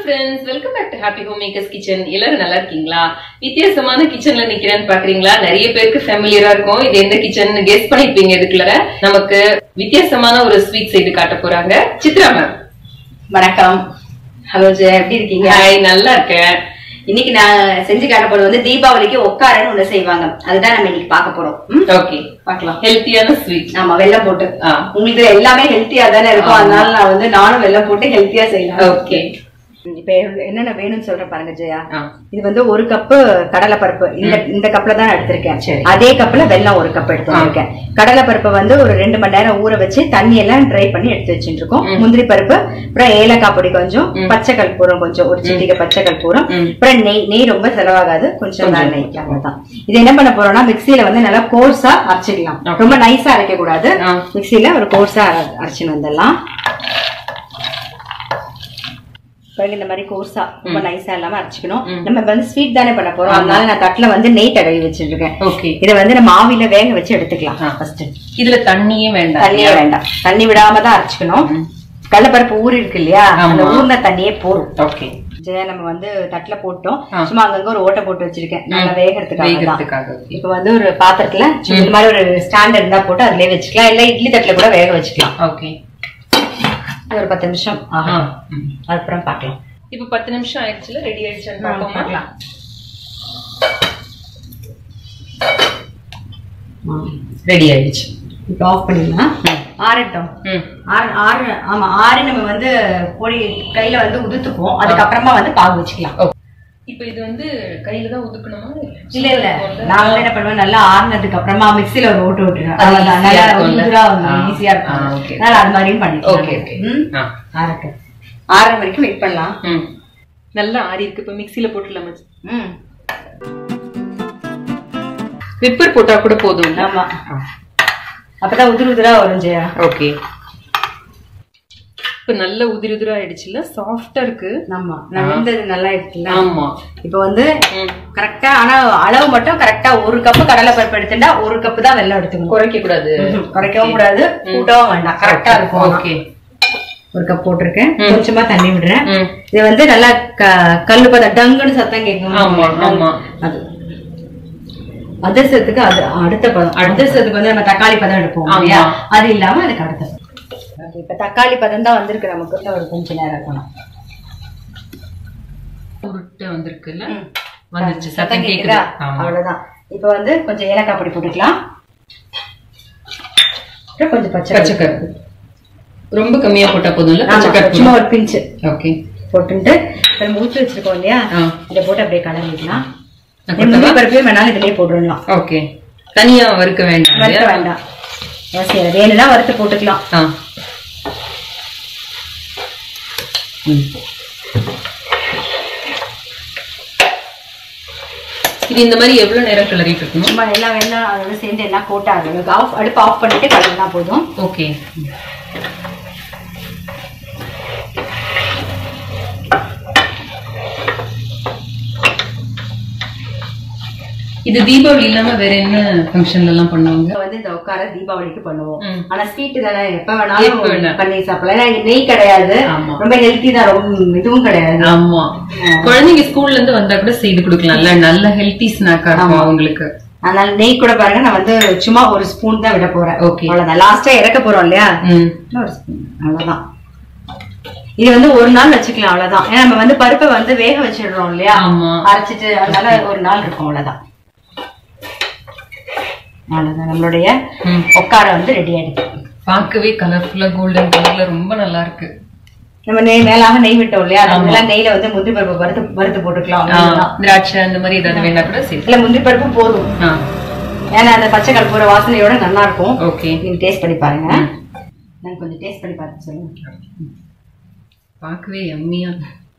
Friends welcome back to happy home makers kitchen எல்லாரும் நல்லா இருக்கீங்களா வித்தியாசமான கிச்சன்ல நிக்கிறேன்னு பாக்குறீங்களா நிறைய பேருக்கு ஃபெமிலியரா இருக்கும் இது எந்த கிச்சன் கெஸ் பண்ணிருப்பீங்க இதுக்குள்ள நமக்கு வித்தியாசமான ஒரு ஸ்வீட் செய்து காட்ட போறாங்க சித்ரா மேம் வணக்கம் ஹலோ ஜெயா எப்படி இருக்கீங்க ஹாய் நல்லா இருக்கேன் இன்னைக்கு நான் செஞ்சு காட்ட போறது வந்து தீபாவளிக்கு ஒக்காரன்னு ஒண்ணு செய்வாங்க அதுதான் நம்ம இன்னைக்கு பார்க்க போறோம் ம்? ஓகே பார்க்கலாம் ஹெல்த்தியான ஸ்வீட் ஆமா வெல்லம் போட்டு ஆ உங்களுக்கு எல்லாமே ஹெல்த்தியா தானே இருக்கும் ஆமா. அதனால நான் வந்து நானும் வெல்லம் போட்டு ஹெல்த்தியா செய்யலாம் ஓகே இப்ப என்னென்ன வேணும்னு சொல்றேன் பாருங்க ஜெயா ஆ இது வந்து ஒரு கப்பு கடலை பருப்பு இந்த இந்த கப்ல தான் எடுத்திருக்கேன் சரி. அதே கப்ல வெல்லம் ஒரு கப் எடுத்து வந்திருக்கேன் கடலை பருப்பை வந்து ஒரு ரெண்டு மணி நேரம் ஊற வச்சு தண்ணி எல்லாம் ட்ரை பண்ணி எடுத்து வச்சுட்டு இருக்கோம் முந்திரி பருப்பு அப்புறம் ஏலக்காய் பொடி கொஞ்சம் பச்சை கற்பூரம் கொஞ்சம் ஒரு சிட்டிகை பச்சை கற்பூரம் ம். அப்புறம் நெய் நெய் ரொம்ப செலவாகாது கொஞ்சம் தான் நெய் அவ்வளவுதான் இது என்ன பண்ண போறோம்னா மிக்ஸியில வந்து நல்லா கோர்ஸா அரைச்சிக்கலாம் ரொம்ப நைஸா அரைக்க கூடாது ஆ. மிக்ஸியில ஒரு கோர்ஸா அரைச்சின்னு வந்துடலாம் பாருங்க இந்த மாதிரி கோர்ஸா ரொம்ப நைஸா இல்லாம அரைச்சிக்கணும் நம்ம இப்ப வந்து ஸ்வீட் தானே பண்ண போறோம் அதனால நான் தட்டுல வந்து நெய் தடவி வச்சிருக்கேன் ஓகே இதை வந்து நம்ம ஆவியில வேக வச்சு எடுத்துக்கலாம் ஃபர்ஸ்ட் இதுல தண்ணியே வேண்டாம் தண்ணியே வேண்டாம் தண்ணி விடாம தான் அரைச்சிக்கணும் கடலைப்பருப்பு ஊறி இருக்கு இல்லையா அந்த ஆமா. ஊர்ன தண்ணியே போதும் ஓகே ஜெயா நம்ம வந்து தட்டுல போட்டோம் ஆ. சும்மா அங்கங்க ஒரு ஓட்டை போட்டு வச்சிருக்கேன் நல்லா வேகறதுக்காக தான் வேகிறதுக்காக இப்ப வந்து ஒரு பாத்திரத்துல சும்மா இந்த மாதிரி ஒரு ஸ்டாண்ட் இருந்தா போட்டு அதுலயே வச்சுக்கலாம் இல்ல இட்லி தட்டுல கூட வேக வச்சுக்கலாம் ஓகே அது ஒரு பத்து நிமிஷம் ஆ ஆகும் ம். அதுக்கப்புறம் பார்க்கலாம் இப்ப பத்து நிமிஷம் ஆயிடுச்சுல ரெடி ஆயிடுச்சுன்னு பார்ப்போமா பார்க்கலாம் ரெடி ஆயிடுச்சு இப்போ ஆஃப் பண்ணிடலாம் ஆறட்டும் ம் ஆறு ஆறு ஆமா ஆறு நம்ம வந்து பொடி கையில வந்து உதுத்துப்போம் அதுக்கப்புறமா வந்து பாகு வச்சுக்கலாம் இப்போ இது வந்து கையில தான் ஒதுக்கணுமா இல்ல இல்ல நான் வந்து என்ன பண்ணுவேன் நல்லா ஆறுனதுக்கு அப்புறமா மிக்ஸில ஒரு ஓட்டு ஓட்டுறேன் அது அவ்வளவுதான். easy-ஆ நல்லா இருக்கும்ல? உதிரா ஆ. ஈஸியா ஆ, இருக்கும் okay. அதனால அது மாதிரியும் பண்ணிக்கலாம் ஓகே ஓகே ம் ஆ ஆறட்டும் ஆறு வரைக்கும் வெயிட் பண்ணலாம் ம் நல்லா ஆறி இருக்கு இப்போ மிக்ஸில போட்டுடலாம் ம் பெப்பர் போட்டா கூட போதும் ஆமா அப்பதான் உதிர் உதிரா வரும் ஜெயா ஓகே இப்போ நல்ல உதிரி உதிரா ஆயிடுச்சுல சாஃப்டா இருக்கு ஆமா நான் வெந்தது நல்லா இருக்குல்ல ஆமா இப்போ வந்து ம் கரெக்டா ஆனா அளவு மட்டும் கரெக்டா ஒரு கப்பு கடலை பருப்பு எடுத்துட்டா ஒரு கப்பு தான் வெல்லம் எடுத்துக்கணும் குறைக்க கூடாது ம்ஹும். குறைக்கவும் கூடாது கூட்டவும் வேண்டாம் கரெக்டா இருக்கும் ஆனா. ஓகே ஒரு கப் போட்டிருக்கேன் கொஞ்சமா தண்ணி விடுறேன் ம் இது வந்து நல்லா க- கல்லு பதம் டங்குன்னு சத்தம் கேட்கும் ஆமா ஆமா அது அதிர்சத்துக்கு அது அடுத்த பதம் அதிர்சத்துக்கு வந்து நம்ம தக்காளி பதம் எடுப்போம் ஆமா. இல்லையா அது இல்லாம அதுக்கு அடுத்த பதம் Okay, இப்ப தக்காளி பதம் தான் வந்திருக்கு நமக்கு இன்னும் ஒரு கொஞ்ச நேரம் இருக்கணும் உருட்டு வந்திருக்குல்ல ம். வந்துருச்சு சத்தம் சத்தம் கேக்குதா கேக்குதா ஆமா அவ்வளவுதான் இப்ப வந்து கொஞ்சம் ஏலக்காய் பொடி போட்டுக்கலாம் அப்புறம் கொஞ்சம் பச்சை பச்சை கருப்பு ரொம்ப கம்மியா போட்டா போதும்ல ஆமா, பச்சை கருப்பு சும்மா ஒரு பிஞ்சு ஓகே போட்டுட்டு இப்ப நம்ம ஊற்றி வச்சிருக்கோம் இல்லையா ஆ இதை போட்டு அப்படியே கலந்துக்கலாம் நான் முந்திரி பருப்பையும் வேணாலும் இதுலயே போட்டுடலாம் ஓகே தனியா வறுக்க வேண்டாம் வறுக்க இல்லையா? வேண்டாம் அவசியம் இல்லை. வேணும்னா வறுத்து போட்டுக்கலாம் ஆ ம். இது இந்த மாதிரி எவ்வளவு நேரம் கிளறிட்டு இருக்கணும் சும்மா எல்லாம் வேணாம் அதோட சேர்ந்து எல்லாம் போட்டு அளவுக்கு ஆஃப் அடுப்பு ஆஃப் பண்ணிட்டு கலந்துனா போதும் ஓகே இது தீபாவளி இல்லாம வேற என்ன ஃபங்க்ஷன்ல எல்லாம் பண்ணுவாங்க இங்க வந்து இந்த உட்கார தீபாவளிக்கு பண்ணுவோம் ம். ஆனா ஸ்வீட் தானே எப்ப எப்ப வேணாலும் வேணா. பண்ணி சாப்பிடலாம் ஏன்னா இங்க நெய் கிடையாது ஆமா. ரொம்ப ஹெல்த்தி தான் ரொம்ப இதுவும் கிடையாது ஆமா குழந்தைங்க ஸ்கூல்ல இருந்து வந்தா கூட செய்து கொடுக்கலாம்ல நல்ல ஹெல்த்தி ஸ்நாக்கா இருக்கும் அவங்களுக்கு அதனால நெய் கூட பாருங்க நான் வந்து சும்மா ஒரு ஸ்பூன் தான் விட போறேன் Okay. அவ்வளவுதான் லாஸ்டா இறக்க போறோம் இல்லையா ம் இன்னும் ஒரு ஸ்பூன் அவ்வளவுதான் இது வந்து ஒரு நாள் வச்சுக்கலாம் அவ்வளவுதான் ஏன்னா நம்ம வந்து பருப்பை வந்து வேக வச்சிடுறோம் இல்லையா ஆமா அரைச்சிட்டு அதனால ஒரு நாள் இருக்கும் அவ்வளவுதான் அவ்வளவுதான் நம்மளுடைய ம். உட்கார வந்து ரெடி ஆயிடுச்சு பார்க்கவே கலர்ஃபுல்லா கோல்டன் கலர்ல ரொம்ப நல்லா இருக்கு நம்ம நெய் மேலாக நெய் விட்டோம் இல்லையா அதெல்லாம் நெய்ல வந்து முந்திரி பருப்பு வறுத்து வறுத்து போட்டுக்கலாம் ஆ, அவ்வளவுதான். திராட்சை அந்த மாதிரி ஏதாவது வேணா கூட சரி இல்ல முந்திரி பருப்பும் போதும் ஆ ஏன்னா அந்த பச்சை கற்பூர வாசனையோட நல்லா இருக்கும் ஓகே நீங்க டேஸ்ட் பண்ணி பாருங்க நான் கொஞ்சம் டேஸ்ட் பண்ணி பார்த்து சொல்லுங்க பார்க்கவே எம்மியா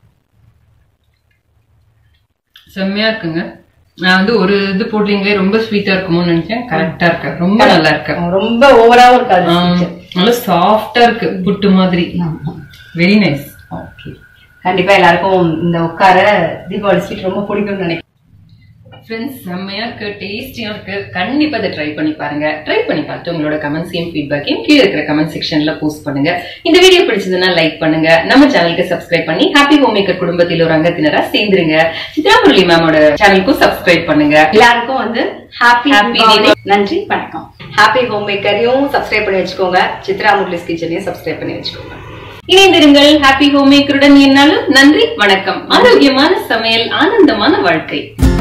செம்மையா இருக்குங்க நான் வந்து ஒரு இது போடுறீங்களே ரொம்ப ஸ்வீட்டா இருக்குமோன்னு நினைச்சேன் கரெக்டா இருக்கு ரொம்ப நல்லா இருக்கு ரொம்ப ஓவராவும் இருக்காது ஆ, நல்லா சாஃப்டா இருக்கு புட்டு மாதிரி வெரி நைஸ் ஓகே கண்டிப்பா எல்லாருக்கும் இந்த உட்கார தீபாவளி ஸ்வீட் ரொம்ப பிடிக்கும்னு நினைக்கிறேன் ஃப்ரெண்ட்ஸ் செம்மையா இருக்கு டேஸ்டியா இருக்கு கண்டிப்பா இதை ட்ரை பண்ணி பாருங்க ட்ரை பண்ணி பார்த்து உங்களோட கமெண்ட்ஸையும் ஃபீட்பேக்கையும் கீழே இருக்கிற கமெண்ட் செக்ஷன்ல போஸ்ட் பண்ணுங்க இந்த வீடியோ பிடிச்சதுன்னா லைக் பண்ணுங்க நம்ம சேனலுக்கு சப்ஸ்கிரைப் பண்ணி ஹாப்பி ஹோம் மேக்கர் குடும்பத்தில் ஒரு அங்கத்தினரா சேர்ந்துருங்க சித்ரா முரளி மேமோட சேனலுக்கும் சப்ஸ்கிரைப் பண்ணுங்க எல்லாருக்கும் வந்து ஹாப்பி Happy ஹாப்பி நன்றி வணக்கம் ஹாப்பி ஹோம் மேக்கரையும் சப்ஸ்கிரைப் பண்ணி வச்சுக்கோங்க சித்ரா முட்லிஸ் கிச்சனையும் சப்ஸ்கிரைப் பண்ணி வச்சுக்கோங்க இணைந்திருங்கள் ஹாப்பி ஹோம் மேக்கருடன் என்னாலும் நன்றி வணக்கம் ஆரோக்கியமான சமையல் ஆனந்தமான வாழ்க்கை